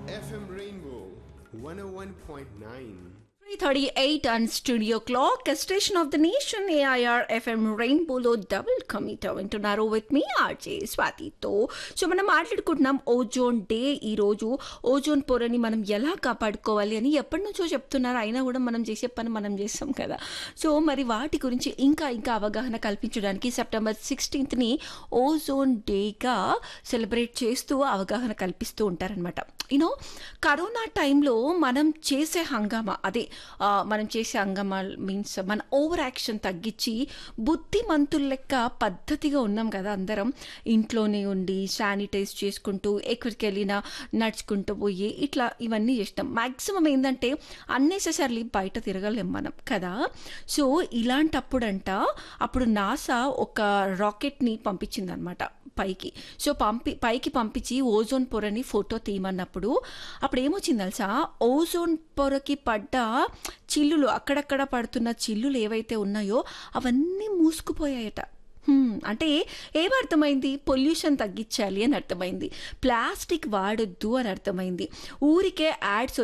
FM Rainbow 101.9. 338 on Studio Clock, a station of the nation, AIR FM రెయిన్బోలో డబుల్ కమిట్ వింటున్నారు విత్ మీ ఆర్జే స్వాతితో సో మనం మాట్లాడుకుంటున్నాం ఓజోన్ డే ఈరోజు ఓజోన్ పొరని మనం ఎలా కాపాడుకోవాలి అని ఎప్పటి నుంచో చెప్తున్నారు అయినా కూడా మనం చేసే పని మనం చేస్తాం కదా సో మరి వాటి గురించి ఇంకా ఇంకా అవగాహన కల్పించడానికి సెప్టెంబర్ సిక్స్టీన్త్ని ఓజోన్ డేగా సెలబ్రేట్ చేస్తూ అవగాహన కల్పిస్తూ ఉంటారనమాట యూనో కరోనా టైంలో మనం చేసే హంగామా అదే ఆ, మనం చేసే హంగామా మీన్స్ మన ఓవర్ యాక్షన్ తగ్గించి బుద్ధిమంతుల లెక్క పద్ధతిగా ఉన్నాం కదా అందరం ఇంట్లోనే ఉండి శానిటైజ్ చేసుకుంటూ ఎక్కడికి వెళ్ళినా నడుచుకుంటూ పోయి ఇట్లా ఇవన్నీ చేస్తాం మ్యాక్సిమం ఏంటంటే అన్నెసెసరీ బయట తిరగలేం మనం కదా సో ఇలాంటప్పుడంట అప్పుడు నాసా ఒక రాకెట్ని పంపించిందనమాట పైకి సో పంపి పైకి పంపించి ఓజోన్ పొరని ఫోటో తీయమన్నప్పుడు అప్పుడు ఏమొచ్చింది తెలుసా ఓజోన్ పొరకి పడ్డ చిల్లులు అక్కడక్కడ పడుతున్న చిల్లులు ఏవైతే ఉన్నాయో అవన్నీ మూసుకుపోయాయట హ్మ్, అంటే ఏమర్థమైంది పొల్యూషన్ తగ్గించాలి అని అర్థమైంది ప్లాస్టిక్ వాడొద్దు అని అర్థమైంది ఊరికే యాడ్స్